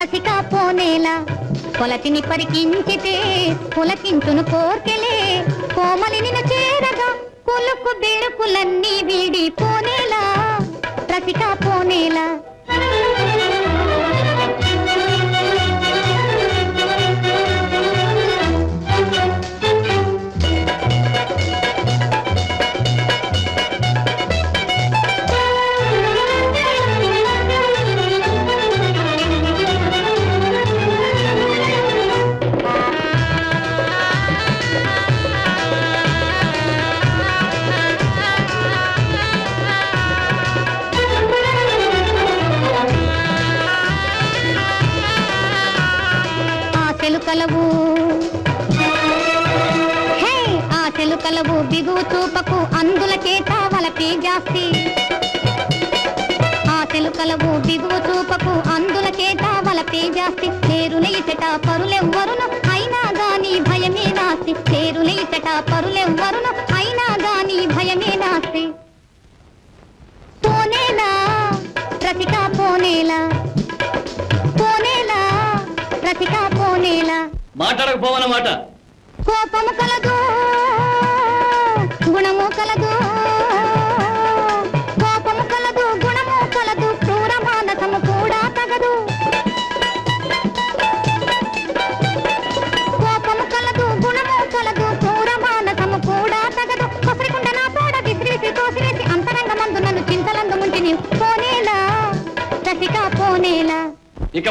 రసికా పోనేలా కొలతిని పరికించితే పులకించును కోర్కెలే కోమలి నిన్ను చేరగా కులుకు బెళుకులన్నీ వీడి పోనేలా రసికా పోనేలా ఆశలు కలవు హే ఆశలు కలవు బిగువు చూపకు అందుల చేత వలపి జాస్తి ఆశలు కలవు బిగువు చూపకు అందుల చేత వలపి జాస్తి చేరులైసట పరులెవ్వరును అయినా గాని భయమే నాస్తి చేరులైసట పరులెవ్వరును అయినా గాని భయమే నాస్తి పోనేలా రసికా పోనేలా పోనేలా రసికా పోనేలా మాట్లాడకపోవన్నమాట కోపము కలదు గుణము కలదు